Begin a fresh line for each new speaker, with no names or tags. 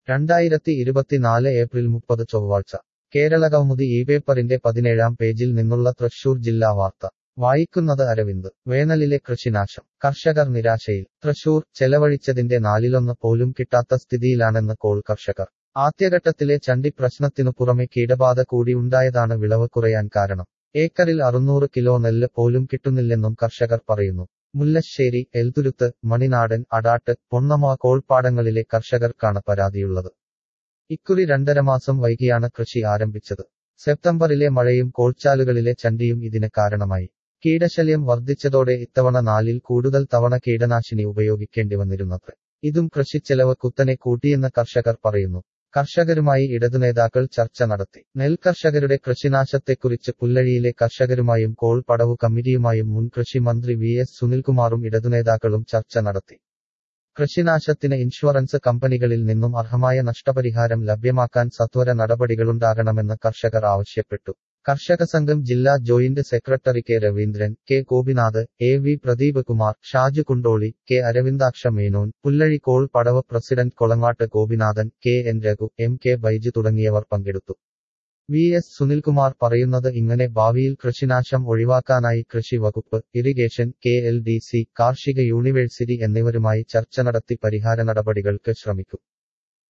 രണ്ടായിരത്തി ഇരുപത്തിനാല് ഏപ്രിൽ മുപ്പത് ചൊവ്വാഴ്ച കേരള കൗമുദി ഈ പേപ്പറിന്റെ പതിനേഴാം പേജിൽ നിന്നുള്ള തൃശൂർ ജില്ലാ വാർത്ത വായിക്കുന്നത് അരവിന്ദ് വേനലിലെ കൃഷിനാശം കർഷകർ നിരാശയിൽ തൃശൂർ ചെലവഴിച്ചതിന്റെ നാലിലൊന്ന് പോലും കിട്ടാത്ത സ്ഥിതിയിലാണെന്ന് കോൾ കർഷകർ ആദ്യഘട്ടത്തിലെ ചണ്ടി പ്രശ്നത്തിനു പുറമെ കീടബാധ കൂടി ഉണ്ടായതാണ് വിളവ് കുറയാൻ കാരണം ഏക്കറിൽ അറുന്നൂറ് കിലോ നെല്ല് പോലും കിട്ടുന്നില്ലെന്നും കർഷകർ പറയുന്നു മുല്ലശ്ശേരി എൽതുരുത്ത് മണിനാടൻ അടാട്ട് പൊന്നമ കോൾപ്പാടങ്ങളിലെ കർഷകർക്കാണ് പരാതിയുള്ളത് ഇക്കുറി രണ്ടര മാസം വൈകിയാണ് കൃഷി ആരംഭിച്ചത് സെപ്റ്റംബറിലെ മഴയും കോൾച്ചാലുകളിലെ ചണ്ടിയും ഇതിന് കാരണമായി കീടശല്യം വർദ്ധിച്ചതോടെ ഇത്തവണ നാലിൽ കൂടുതൽ തവണ കീടനാശിനി ഉപയോഗിക്കേണ്ടി വന്നിരുന്നത്രേ ഇതും കൃഷിച്ചെലവ് കുത്തനെ കൂട്ടിയെന്ന് കർഷകർ പറയുന്നു കർഷകരുമായി ഇടതുനേതാക്കൾ ചർച്ച നടത്തി നെൽകർഷകരുടെ കൃഷിനാശത്തെക്കുറിച്ച് പുല്ലഴിയിലെ കർഷകരുമായും കോൾ പടവു കമ്മിറ്റിയുമായും മുൻ കൃഷി മന്ത്രി വി എസ് സുനിൽകുമാറും ഇടതുനേതാക്കളും ചർച്ച നടത്തി കൃഷിനാശത്തിന് ഇൻഷുറൻസ് കമ്പനികളിൽ നിന്നും അർഹമായ നഷ്ടപരിഹാരം ലഭ്യമാക്കാൻ സത്വര നടപടികളുണ്ടാകണമെന്ന് കർഷകർ ആവശ്യപ്പെട്ടു കർഷക സംഘം ജില്ലാ joint secretary K Raveendran K Gopinath A V Pradeep Kumar Shaju Kundoli K Aravindaksha Menon Pullazhi കോൾ പടവ് president Kolangattu Gopinathan K N Raghu M K Baiju തുടങ്ങിയവർ പങ്കെടുത്തു വി എസ് സുനിൽകുമാർ പറയുന്നത് ഇങ്ങനെ ഭാവിയിൽ കൃഷിനാശം ഒഴിവാക്കാനായി കൃഷി വകുപ്പ് irrigation K L D C കാർഷിക യൂണിവേഴ്സിറ്റി എന്നിവരുമായി ചർച്ച നടത്തി പരിഹാര നടപടികൾക്ക് ശ്രമിക്കും